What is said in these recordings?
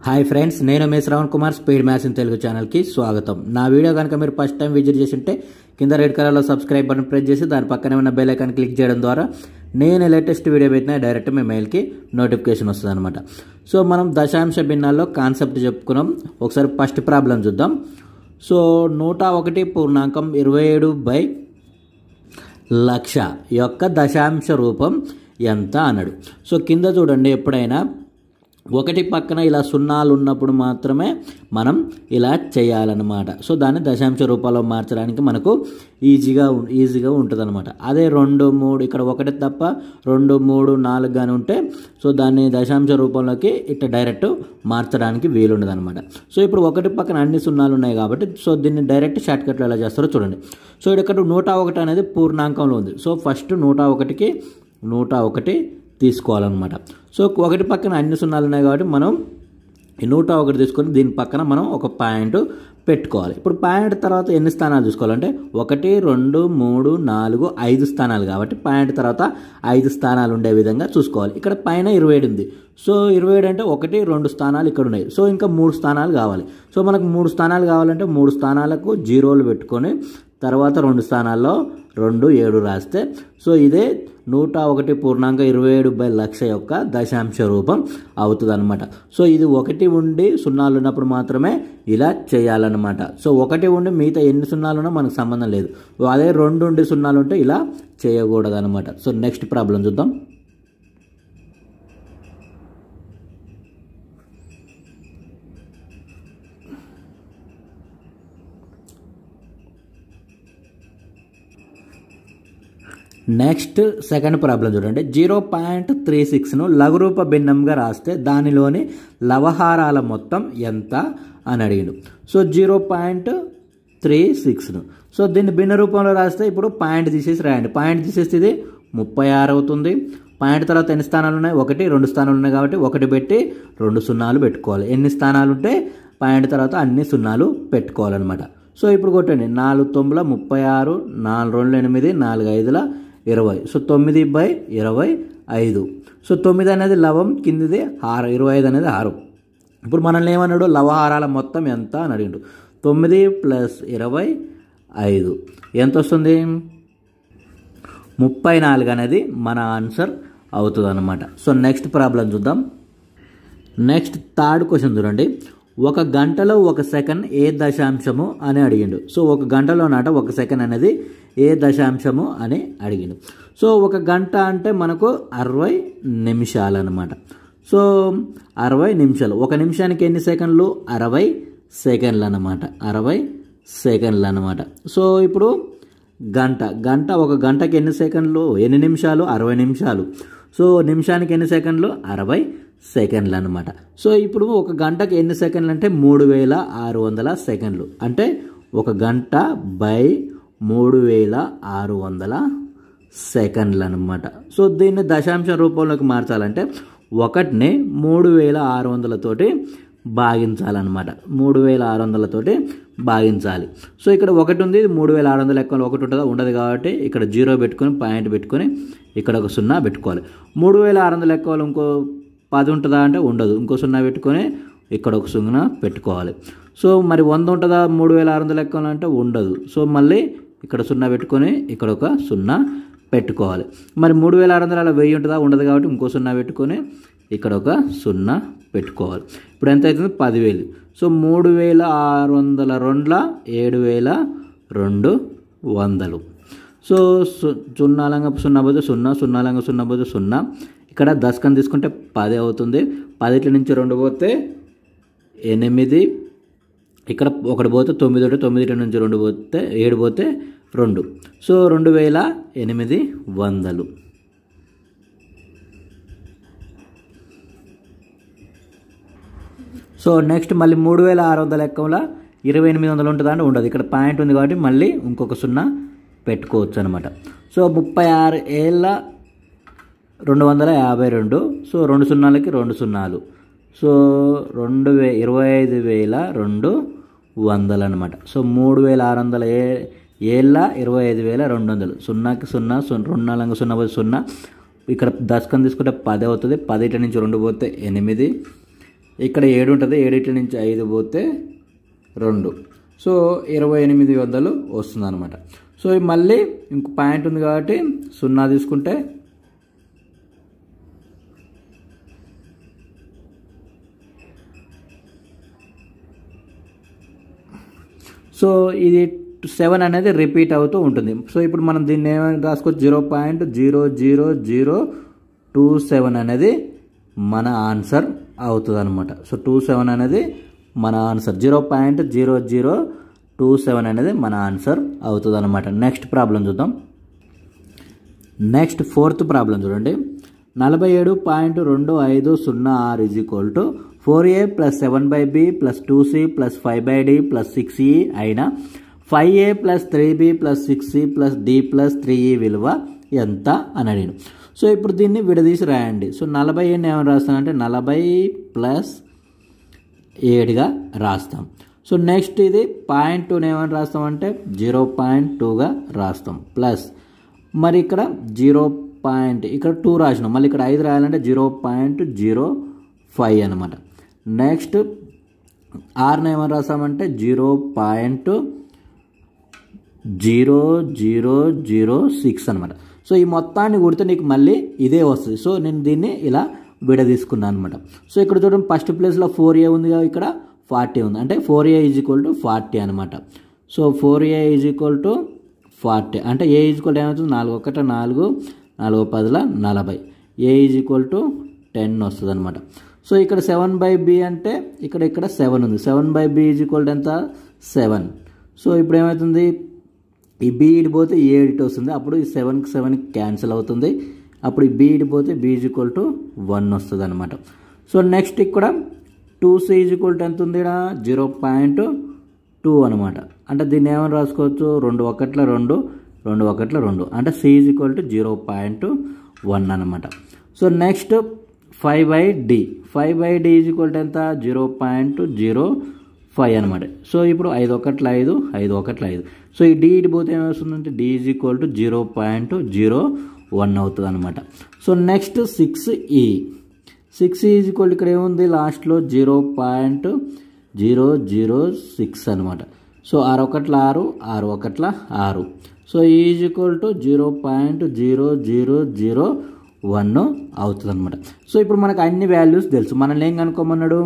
hi friends నేను మీ Shravan Kumar speed maths in Telugu ఛానల్కి స్వాగతం నా వీడియో కనుక మీరు ఫస్ట్ టైం విజిట్ చేసింటే కింద రెడ్ కలర్లో సబ్స్క్రైబ్ బటన్ ప్రెస్ చేసి దాని పక్కనే ఉన్న బెల్ ఐకాన్ క్లిక్ చేయడం ద్వారా నేను లేటెస్ట్ వీడియో పెట్టినా డైరెక్ట్ మీ మెయిల్కి నోటిఫికేషన్ వస్తుంది అనమాట సో మనం దశాంశ భిన్నాల్లో కాన్సెప్ట్ చెప్పుకున్నాం ఒకసారి ఫస్ట్ ప్రాబ్లం చూద్దాం సో నూట ఒకటి పూర్ణాంకం ఇరవై ఏడు బై లక్ష యొక్క దశాంశ రూపం ఎంత అన్నాడు సో కింద చూడండి ఎప్పుడైనా ఒకటి పక్కన ఇలా సున్నాలు ఉన్నప్పుడు మాత్రమే మనం ఇలా చేయాలన్నమాట సో దాన్ని దశాంశ రూపాల్లో మార్చడానికి మనకు ఈజీగా ఉం- ఈజీగా ఉంటుంది అనమాట అదే రెండు మూడు ఇక్కడ ఒకటి తప్ప రెండు మూడు నాలుగు కానీ ఉంటే సో దాన్ని దశాంశ రూపంలోకి ఇట్లా డైరెక్ట్ మార్చడానికి వీలుండదు అనమాట సో ఇప్పుడు ఒకటి పక్కన అన్ని సున్నాలు ఉన్నాయి కాబట్టి సో దీన్ని డైరెక్ట్ షార్ట్ కట్లో ఎలా చేస్తారో చూడండి సో ఇక్కడ నూట ఒకటి అనేది పూర్ణాంకంలో ఉంది సో ఫస్ట్ నూట ఒకటికి నూట ఒకటి తీసుకోవాలన్నమాట సో ఒకటి పక్కన అన్ని సున్నాలు ఉన్నాయి కాబట్టి మనం ఈ నూట ఒకటి తీసుకొని దీని పక్కన మనం ఒక పాయింట్ పెట్టుకోవాలి ఇప్పుడు పాయింట్ తర్వాత ఎన్ని స్థానాలు చూసుకోవాలంటే ఒకటి రెండు మూడు నాలుగు ఐదు స్థానాలు కాబట్టి పాయింట్ తర్వాత ఐదు స్థానాలు ఉండే విధంగా చూసుకోవాలి ఇక్కడ పైన ఇరవై ఏడు ఉంది సో ఇరవై ఏడు అంటే ఒకటి రెండు స్థానాలు ఇక్కడ ఉన్నాయి సో ఇంకా మూడు స్థానాలు కావాలి సో మనకు మూడు స్థానాలు కావాలంటే మూడు స్థానాలకు జీరోలు పెట్టుకొని తర్వాత రెండు స్థానాల్లో రెండు ఏడు రాస్తే సో ఇదే నూట ఒకటి పూర్ణాంక ఇరవై ఏడు బై లక్ష యొక్క దశాంశ రూపం అవుతుంది అనమాట సో ఇది ఒకటి ఉండి సున్నాలు ఉన్నప్పుడు మాత్రమే ఇలా చేయాలన్నమాట సో ఒకటి ఉండి మిగతా ఎన్ని సున్నాలు ఉన్నా మనకు సంబంధం లేదు అదే రెండు ఉండి సున్నాలు ఉంటే ఇలా చేయకూడదు అనమాట సో నెక్స్ట్ ప్రాబ్లం చూద్దాం నెక్స్ట్ సెకండ్ ప్రాబ్లం చూడండి జీరో పాయింట్ త్రీ సిక్స్ను లఘురూప భిన్నంగా రాస్తే దానిలోని లవహారాల మొత్తం ఎంత అని అడిగిండు సో జీరో పాయింట్ త్రీ సిక్స్ను సో దీన్ని భిన్న రూపంలో రాస్తే ఇప్పుడు పాయింట్ తీసేసి రాయండి పాయింట్ తీసేస్తే ఇది ముప్పై ఆరు అవుతుంది పాయింట్ తర్వాత ఎన్ని స్థానాలు ఉన్నాయి ఒకటి రెండు స్థానాలు ఉన్నాయి కాబట్టి ఒకటి పెట్టి రెండు సున్నాలు పెట్టుకోవాలి ఎన్ని స్థానాలు ఉంటే పాయింట్ తర్వాత అన్ని సున్నాలు పెట్టుకోవాలన్నమాట సో ఇప్పుడు కొట్టండి నాలుగు తొమ్మిదిల ముప్పై ఆరు నాలుగు రెండు ఎనిమిది నాలుగు ఐదుల ఇరవై సో తొమ్మిది బై ఇరవై ఐదు సో తొమ్మిది అనేది లవం కిందిది ఆరు ఇరవై ఐదు అనేది ఆరు ఇప్పుడు మనల్ని ఏమన్నాడు లవహారాల మొత్తం ఎంత అని అడిగిండు తొమ్మిది ప్లస్ ఇరవై ఐదు ఎంత వస్తుంది ముప్పై నాలుగు అనేది మన ఆన్సర్ అవుతుంది అనమాట సో నెక్స్ట్ ప్రాబ్లం చూద్దాం నెక్స్ట్ థర్డ్ క్వశ్చన్ చూడండి ఒక గంటలో ఒక సెకండ్ ఏ దశాంశము అని అడిగిండు సో ఒక గంటలో నాట ఒక సెకండ్ అనేది ఏ దశాంశము అని అడిగిండు సో ఒక గంట అంటే మనకు అరవై నిమిషాలు అనమాట సో అరవై నిమిషాలు ఒక నిమిషానికి ఎన్ని సెకండ్లు అరవై సెకండ్లు అనమాట అరవై సెకండ్లు అనమాట సో ఇప్పుడు గంట గంట ఒక గంటకి ఎన్ని సెకండ్లు ఎన్ని నిమిషాలు అరవై నిమిషాలు సో నిమిషానికి ఎన్ని సెకండ్లు అరవై సెకండ్లు అనమాట సో ఇప్పుడు ఒక గంటకి ఎన్ని సెకండ్లు అంటే మూడు వేల ఆరు వందల సెకండ్లు అంటే ఒక గంట బై మూడు వేల ఆరు వందల సెకండ్లు అనమాట సో దీన్ని దశాంశ రూపంలోకి మార్చాలంటే ఒకటిని మూడు వేల ఆరు వందలతోటి భాగించాలన్నమాట మూడు వేల ఆరు వందలతోటి భాగించాలి సో ఇక్కడ ఒకటి ఉంది ఇది మూడు వేల ఆరు వందల లెక్కలు ఒకటి ఉంటుందా ఉండదు కాబట్టి ఇక్కడ జీరో పెట్టుకొని పాయింట్ పెట్టుకొని ఇక్కడ ఒక సున్నా పెట్టుకోవాలి మూడు వేల ఆరు వందల లెక్కలు ఇంకో పది ఉంటుందా అంటే ఉండదు ఇంకో సున్నా పెట్టుకొని ఇక్కడ ఒక సున్నా పెట్టుకోవాలి సో మరి వంద ఉంటుందా మూడు వేల ఆరు వందల లెక్కలు అంటే ఉండదు సో మళ్ళీ ఇక్కడ సున్నా పెట్టుకొని ఇక్కడ ఒక సున్నా పెట్టుకోవాలి మరి మూడు వేల ఆరు వందల వెయ్యి ఉంటుందా ఉండదు కాబట్టి ఇంకో సున్నా పెట్టుకొని ఇక్కడ ఒక సున్నా పెట్టుకోవాలి ఇప్పుడు ఎంత అవుతుంది పదివేలు సో మూడు వేల ఆరు వందల రెండుల ఏడు వేల రెండు వందలు సో సు- సున్నాలంగా సున్నా పోతే సున్నా సున్నాలంగా సున్నా పోతే సున్నా ఇక్కడ దశకం తీసుకుంటే పది అవుతుంది పదిట్ల నుంచి రెండు పోతే ఎనిమిది ఇక్కడ ఒకటి పోతే తొమ్మిది ఒకటి తొమ్మిది నుంచి రెండు పోతే ఏడు పోతే రెండు సో రెండు వేల ఎనిమిది వందలు సో నెక్స్ట్ మళ్ళీ మూడు వేల ఆరు వందల లెక్కల ఇరవై ఎనిమిది వందలు ఉంటుందా అంటే ఉండదు ఇక్కడ పాయింట్ ఉంది కాబట్టి మళ్ళీ ఇంకొక సున్నా పెట్టుకోవచ్చు అనమాట సో ముప్పై ఆరు ఏళ్ళ రెండు వందల యాభై రెండు సో రెండు సున్నాలకి రెండు సున్నాలు సో రెండు వే ఇరవై ఐదు వేల రెండు వందలు అనమాట సో మూడు వేల ఆరు వందల ఏ ఏళ్ళ ఇరవై ఐదు వేల రెండు వందలు సున్నాకి సున్నా సున్నా రెండు నాలుగు సున్నా పోతే సున్నా ఇక్కడ దశకం తీసుకుంటే పది అవుతుంది పదిటి నుంచి రెండు పోతే ఎనిమిది ఇక్కడ ఏడు ఉంటుంది ఏడిటి నుంచి ఐదు పోతే రెండు సో ఇరవై ఎనిమిది వందలు వస్తుంది అనమాట సో మళ్ళీ ఇంకో పాయింట్ ఉంది కాబట్టి సున్నా తీసుకుంటే సో ఇది సెవెన్ అనేది రిపీట్ అవుతూ ఉంటుంది సో ఇప్పుడు మనం దీన్ని ఏమైనా రాసుకోవచ్చు zero point zero zero zero two seven అనేది మన ఆన్సర్ అవుతుంది అనమాట సో టూ సెవెన్ అనేది మన answer zero point zero zero two seven అనేది మన ఆన్సర్ అవుతుంది అనమాట నెక్స్ట్ ప్రాబ్లం చూద్దాం నెక్స్ట్ ఫోర్త్ ప్రాబ్లం చూడండి నలభై ఏడు పాయింట్ రెండు ఐదు సున్నా ఆరు is equal to four A plus seven by B plus two C plus five by D plus six E అయినా five A plus three B plus six C plus D plus three E విలువ ఎంత అని అడిగాను so ఇప్పుడు దీన్ని విడదీసి రాయండి so నలభై ఏడుని ఏమైనా రాస్తానంటే నలభై ప్లస్ ఏడుగా రాస్తాం సో నెక్స్ట్ ఇది పాయింట్ టూని ఏమని రాస్తామంటే జీరో పాయింట్ టూగా రాస్తాం ప్లస్ మరి ఇక్కడ జీరో పాయింట్ ఇక్కడ టూ రాసినాం మళ్ళీ ఇక్కడ ఐదు రాయాలంటే జీరో పాయింట్ జీరో ఫైవ్ అనమాట నెక్స్ట్ ఆర్ని ఏమని రాస్తామంటే zero point zero zero zero six అనమాట సో ఈ మొత్తాన్ని కొడితే నీకు మళ్ళీ ఇదే వస్తుంది సో నేను దీన్ని ఇలా విడదీసుకున్నాను అనమాట సో ఇక్కడ చూడండి ఫస్ట్ ప్లేస్లో ఫోర్ ఏ ఉంది కదా ఇక్కడ ఫార్టీ ఉంది అంటే four A is equal to forty అనమాట so four A is equal to forty అంటే ఏ ఈజ్ ఈక్వల్ ఏమవుతుంది నాలుగు ఒకట నాలుగు నాలుగు పదుల నలభై A is equal to ten వస్తుంది అనమాట సో ఇక్కడ సెవెన్ బై బి అంటే ఇక్కడ ఇక్కడ సెవెన్ ఉంది seven by B is equal to ఎంత సెవెన్ సో ఇప్పుడు ఏమవుతుంది ఈ బి ఇడిపోతే ఏ ఇటు వస్తుంది అప్పుడు ఈ సెవెన్కి సెవెన్కి క్యాన్సిల్ అవుతుంది అప్పుడు ఈ బి ఇడిపోతే B is equal to one వస్తుంది అనమాట సో నెక్స్ట్ ఇక్కడ two C is equal to ఎంత ఉంది ఇక్కడ జీరో పాయింట్ టూ అనమాట అంటే దీన్ని ఏమని రాసుకోవచ్చు రెండు ఒకట్ల రెండు రెండు ఒకట్ల రెండు అంటే C is equal to zero point one అనమాట so next five by D five by D is equal to ఎంత జీరో పాయింట్ జీరో ఫైవ్ అనమాట సో ఇప్పుడు ఐదు ఒకట్ల ఐదు ఐదు ఒకట్ల ఐదు సో ఈ డి ఇటు పోతే ఏమవుతుందంటే D is equal to zero point zero one అవుతుంది అనమాట so next six E six is equal ఇక్కడ ఏముంది లాస్ట్లో zero point zero zero six అనమాట సో ఆరు ఒకట్ల ఆరు ఆరు ఒకట్ల ఆరు so is equal to zero point zero zero zero one అవుతుంది అనమాట సో ఇప్పుడు మనకు అన్ని వాల్యూస్ తెలుసు మనల్ని ఏం కనుక్కోమన్నాడు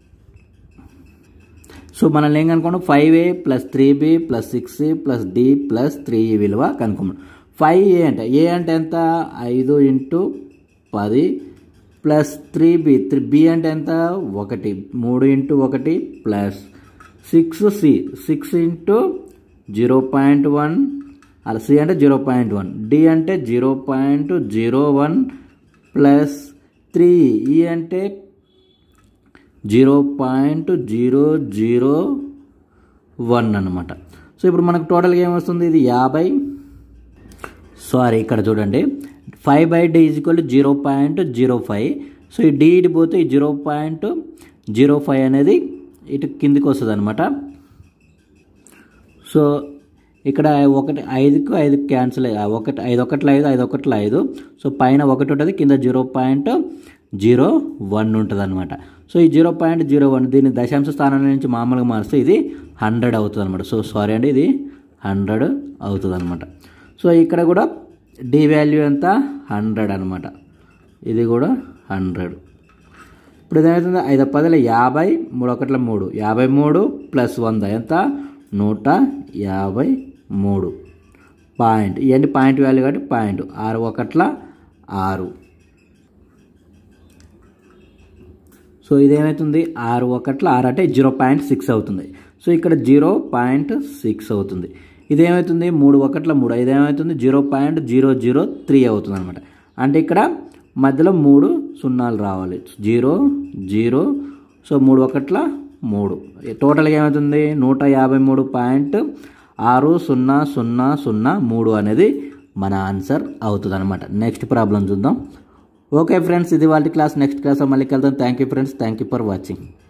సో మనల్ని ఏం కనుక్కున్నాం five A plus three B plus six C plus D plus three విలువ కనుక్కున్నాం ఫైవ్ ఏ అంటే ఏ అంటే ఎంత ఐదు ఇంటూ పది plus three B three B అంటే ఎంత ఒకటి మూడు ఇంటూ ఒకటి plus six C six into zero point one అలా సి అంటే జీరో పాయింట్ వన్ డి అంటే zero point zero one plus three E అంటే zero point zero zero one అనమాట సో ఇప్పుడు మనకు టోటల్గా ఏమొస్తుంది ఇది యాభై సారీ ఇక్కడ చూడండి five by D is equal zero point zero five so ఈ డి ఇటు పోతే ఈ జీరో పాయింట్ జీరో ఫైవ్ అనేది ఇటు కిందికి వస్తుంది అనమాట సో ఇక్కడ ఒకటి ఐదుకు ఐదు క్యాన్సిల్ ఒకటి ఐదు ఒకట్ల ఐదు ఐదు ఒకట్ల ఐదు సో పైన ఒకటి ఉంటుంది కింద జీరో పాయింట్ జీరో వన్ ఉంటుంది అనమాట సో ఈ జీరో పాయింట్ జీరో వన్ దీన్ని దశాంశ స్థానం నుంచి మామూలుగా మారిస్తే ఇది హండ్రెడ్ అవుతుంది అనమాట సో సారీ అండి ఇది హండ్రెడ్ అవుతుంది అనమాట సో ఇక్కడ కూడా డి వాల్యూ ఎంత హండ్రెడ్ అనమాట ఇది కూడా హండ్రెడ్ ఇప్పుడు ఏదైతుంది ఐదు పదుల యాభై మూడు ఒకట్ల మూడు యాభై మూడు ప్లస్ వంద ఎంత నూట యాభై మూడు పాయింట్ ఇవన్నీ పాయింట్ వాల్యూ కాబట్టి పాయింట్ ఆరు ఒకట్ల ఆరు సో ఇదేమవుతుంది ఆరు ఒకట్ల ఆరు అంటే జీరో పాయింట్ సిక్స్ అవుతుంది సో ఇక్కడ జీరో పాయింట్ సిక్స్ అవుతుంది ఇదేమవుతుంది మూడు ఒకట్ల మూడు ఇదేమవుతుంది zero point zero zero three అవుతుంది అనమాట అంటే ఇక్కడ మధ్యలో మూడు సున్నాలు రావాలి జీరో జీరో సో మూడు ఒకట్ల మూడు టోటల్గా ఏమవుతుంది నూట యాభై మూడు పాయింట్ ఆరు సున్నా సున్నా సున్నా మూడు అనేది మన ఆన్సర్ అవుతుంది అనమాట నెక్స్ట్ ప్రాబ్లం చూద్దాం ఓకే ఫ్రెండ్స్ ఇది వాళ్ళ క్లాస్ నెక్స్ట్ క్లాస్ మళ్ళీ వెళ్తాం thank you friends thank you for watching